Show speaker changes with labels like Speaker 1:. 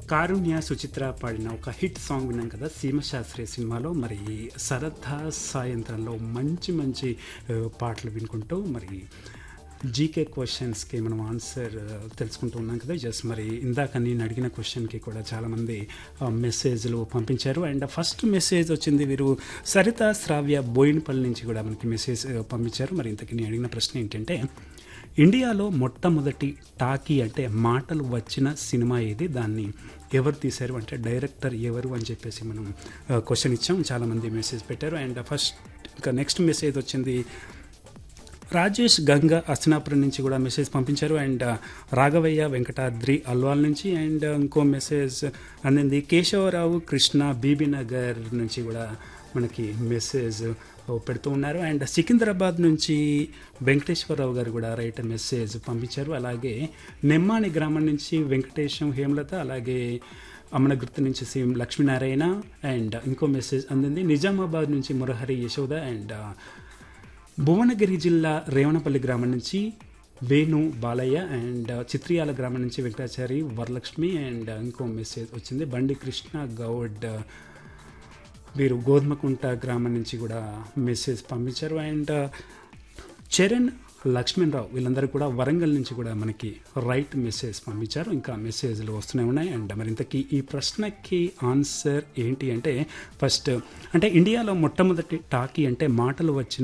Speaker 1: కారుణ్య సుచిత్ర పాడిన ఒక hit song విన్నాం కదా సీమశాస్త్రి సినిమాలో మరి సరదా సాయంత్రంలో మంచి మంచి ఆ, పాటలు వినుకుంటూ మరి జీకే క్వశ్చన్స్కి మనం ఆన్సర్ ఆ, తెలుసుకుంటూ ఉన్నాం కదా జస్ట్ మరి ఇందాక నేను అడిగిన క్వశ్చన్కి కూడా చాలామంది ఆ, మెసేజ్లు పంపించారు అండ్ ఫస్ట్ మెసేజ్ వచ్చింది వీరు సరిత శ్రావ్య బోయినపల్లి నుంచి కూడా మనకి మెసేజ్ ఆ, పంపించారు మరి ఇంతకీ నేను అడిగిన ప్రశ్న ఏంటంటే ఇండియాలో మొట్టమొదటి టాకీ అంటే మాటలు వచ్చిన సినిమా ఏది దాన్ని ఎవరు తీశారు అంటే డైరెక్టర్ ఎవరు అని చెప్పేసి మనం క్వశ్చన్ ఇచ్చాం చాలామంది మెసేజ్ పెట్టారు అండ్ ఫస్ట్ ఇంకా నెక్స్ట్ మెసేజ్ వచ్చింది రాజేష్ గంగా అస్నాపురం నుంచి కూడా మెసేజ్ పంపించారు అండ్ రాఘవయ్య వెంకటాద్రి అల్వాల్ నుంచి అండ్ ఇంకో మెసేజ్ అందింది కేశవరావు కృష్ణ బీబీ నగర్ నుంచి కూడా మనకి మెసేజ్ పెడుతూ ఉన్నారు అండ్ సికింద్రాబాద్ నుంచి వెంకటేశ్వరరావు గారు కూడా రైట్ మెసేజ్ పంపించారు అలాగే నెమ్మాని గ్రామం నుంచి వెంకటేశం హేమలత అలాగే అమనగుర్తు నుంచి సీఎం లక్ష్మీనారాయణ అండ్ ఇంకో మెసేజ్ అందింది నిజామాబాద్ నుంచి మురహరి యశోద అండ్ భువనగిరి జిల్లా రేవణపల్లి గ్రామం నుంచి వేణు బాలయ్య అండ్ చిత్రియాల గ్రామం నుంచి వెంకటాచారి వరలక్ష్మి అండ్ ఇంకో మెసేజ్ వచ్చింది బండి కృష్ణ గౌడ్ వీరు గోధుమకుంట గ్రామం నుంచి కూడా మెసేజ్ పంపించారు అండ్ చరణ్ లక్ష్మణ్ రావు వీళ్ళందరూ కూడా వరంగల్ నుంచి కూడా మనకి రైట్ మెసేజ్ పంపించారు ఇంకా మెసేజ్లు వస్తూనే ఉన్నాయి అండ్ మరి ఇంతకీ ఈ ప్రశ్నకి ఆన్సర్ ఏంటి అంటే ఫస్ట్ అంటే ఇండియాలో మొట్టమొదటి టాకీ అంటే మాటలు వచ్చిన